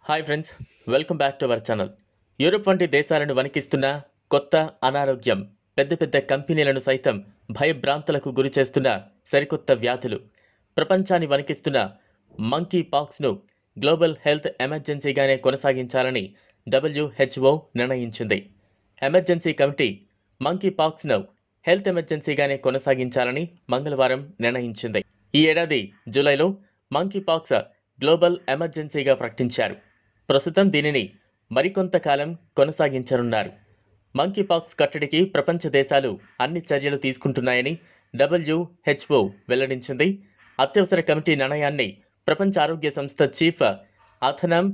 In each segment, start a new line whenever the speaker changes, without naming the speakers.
hi friends welcome back to our channel Europe వంటి దేశాలను వణికిస్తున్న కొత్త అనారోగ్యం పెద్ద పెద్ద కంపెనీలను సైతం భయభ్రాంతులకు గురి చేస్తున్న సరికొత్త వ్యాధులు ప్రపంచాన్ని వణికిస్తున్న మంకీ పాక్స్ను గ్లోబల్ హెల్త్ ఎమర్జెన్సీగానే కొనసాగించాలని డబ్ల్యూహెచ్ఓ నిర్ణయించింది ఎమర్జెన్సీ కమిటీ మంకీ పాక్స్ను హెల్త్ ఎమర్జెన్సీగానే కొనసాగించాలని మంగళవారం నిర్ణయించింది ఈ ఏడాది జూలైలో మంకీ పాక్స్ గ్లోబల్ ఎమర్జెన్సీగా ప్రకటించారు ప్రస్తుతం దీనిని మరికొంతకాలం కొనసాగించనున్నారు మంకీ పాక్స్ కట్టడికి ప్రపంచ దేశాలు అన్ని చర్యలు తీసుకుంటున్నాయని డబ్ల్యూహెచ్ఓ వెల్లడించింది అత్యవసర కమిటీ నిర్ణయాన్ని ప్రపంచ ఆరోగ్య సంస్థ చీఫ్ అథనమ్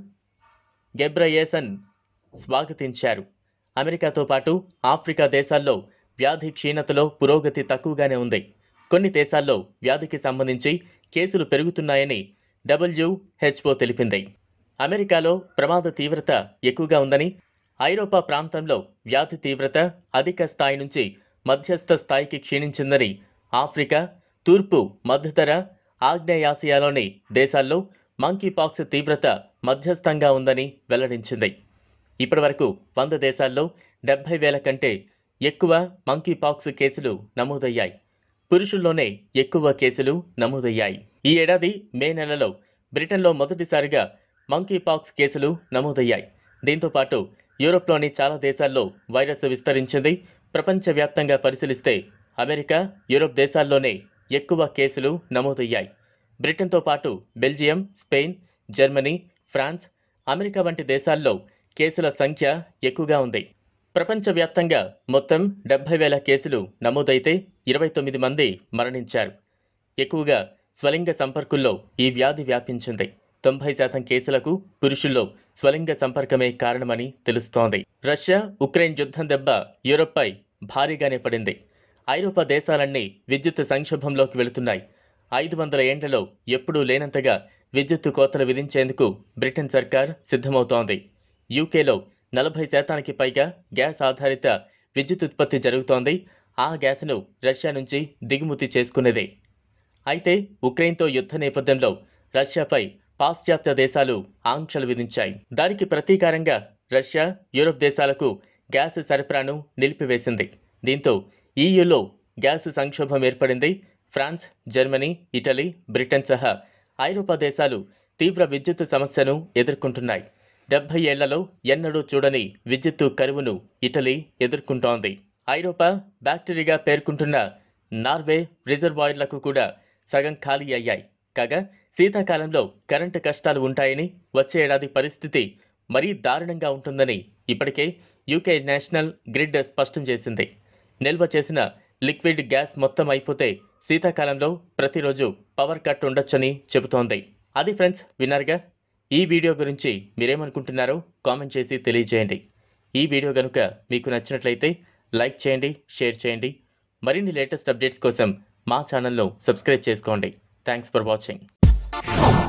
గెబ్రయేసన్ స్వాగతించారు అమెరికాతో పాటు ఆఫ్రికా దేశాల్లో వ్యాధి క్షీణతలో పురోగతి తక్కువగానే ఉంది కొన్ని దేశాల్లో వ్యాధికి సంబంధించి కేసులు పెరుగుతున్నాయని డబ్ల్యూహెచ్ఓ తెలిపింది అమెరికాలో ప్రమాద తీవ్రత ఎక్కువగా ఉందని ఐరోపా ప్రాంతంలో వ్యాధి తీవ్రత అధిక స్థాయి నుంచి మధ్యస్థ స్థాయికి క్షీణించిందని ఆఫ్రికా తూర్పు మధ్యధర ఆగ్నేయాసియాలోని దేశాల్లో మంకీ పాక్స్ తీవ్రత మధ్యస్థంగా ఉందని వెల్లడించింది ఇప్పటివరకు వంద దేశాల్లో డెబ్బై వేల కంటే ఎక్కువ మంకీ పాక్స్ కేసులు నమోదయ్యాయి పురుషుల్లోనే ఎక్కువ కేసులు నమోదయ్యాయి ఈ ఏడాది మే నెలలో బ్రిటన్లో మొదటిసారిగా మంకీ పాక్స్ కేసులు నమోదయ్యాయి దీంతో పాటు యూరోప్లోని చాలా దేశాల్లో వైరస్ విస్తరించింది ప్రపంచవ్యాప్తంగా పరిశీలిస్తే అమెరికా యూరోప్ దేశాల్లోనే ఎక్కువ కేసులు నమోదయ్యాయి బ్రిటన్తో పాటు Belgium Spain Germany France America వంటి దేశాల్లో కేసుల సంఖ్య ఎక్కువగా ఉంది ప్రపంచవ్యాప్తంగా మొత్తం డెబ్బై వేల కేసులు నమోదైతే ఇరవై తొమ్మిది మంది మరణించారు ఎక్కువగా స్వలింగ సంపర్కుల్లో ఈ వ్యాధి వ్యాపించింది తొంభై శాతం కేసులకు పురుషుల్లో స్వలింగ సంపర్కమే కారణమని తెలుస్తోంది రష్యా ఉక్రెయిన్ యుద్ధం దెబ్బ యూరోప్పై భారీగానే పడింది ఐరోపా దేశాలన్నీ విద్యుత్ సంక్షోభంలోకి వెళుతున్నాయి ఐదు వందల ఏండ్లలో ఎప్పుడూ లేనంతగా విద్యుత్తు కోతలు విధించేందుకు బ్రిటన్ సర్కార్ సిద్ధమవుతోంది యూకేలో నలభై శాతానికి పైగా గ్యాస్ ఆధారిత విద్యుత్ ఉత్పత్తి జరుగుతోంది ఆ గ్యాస్ను రష్యా నుంచి దిగుమతి చేసుకునేదే అయితే ఉక్రెయిన్తో యుద్ధ నేపథ్యంలో రష్యాపై పాశ్చాత్య దేశాలు ఆంక్షలు విధించాయి దానికి ప్రతీకారంగా రష్యా యూరోప్ దేశాలకు గ్యాస్ సరఫరాను నిలిపివేసింది దీంతో ఈయూలో గ్యాస్ సంక్షోభం ఏర్పడింది ఫ్రాన్స్ జర్మనీ ఇటలీ బ్రిటన్ సహా ఐరోపా దేశాలు తీవ్ర విద్యుత్ సమస్యను ఎదుర్కొంటున్నాయి డెబ్బై ఏళ్లలో ఎన్నడూ చూడని విద్యుత్తు కరువును ఇటలీ ఎదుర్కొంటోంది ఐరోపా బ్యాక్టీరియాగా పేర్కొంటున్న నార్వే రిజర్వాయర్లకు కూడా సగం ఖాళీ అయ్యాయి కాగా శీతాకాలంలో కరెంటు కష్టాలు ఉంటాయని వచ్చే ఏడాది పరిస్థితి మరీ దారుణంగా ఉంటుందని ఇప్పటికే యూకే నేషనల్ గ్రిడ్ స్పష్టం చేసింది నిల్వ చేసిన లిక్విడ్ గ్యాస్ మొత్తం అయిపోతే శీతాకాలంలో ప్రతిరోజు పవర్ కట్ ఉండొచ్చని చెబుతోంది అది ఫ్రెండ్స్ విన్నారుగా ఈ వీడియో గురించి మీరేమనుకుంటున్నారో కామెంట్ చేసి తెలియజేయండి ఈ వీడియో కనుక మీకు నచ్చినట్లయితే లైక్ చేయండి షేర్ చేయండి మరిన్ని లేటెస్ట్ అప్డేట్స్ కోసం మా ఛానల్ను సబ్స్క్రైబ్ చేసుకోండి థ్యాంక్స్ ఫర్ వాచింగ్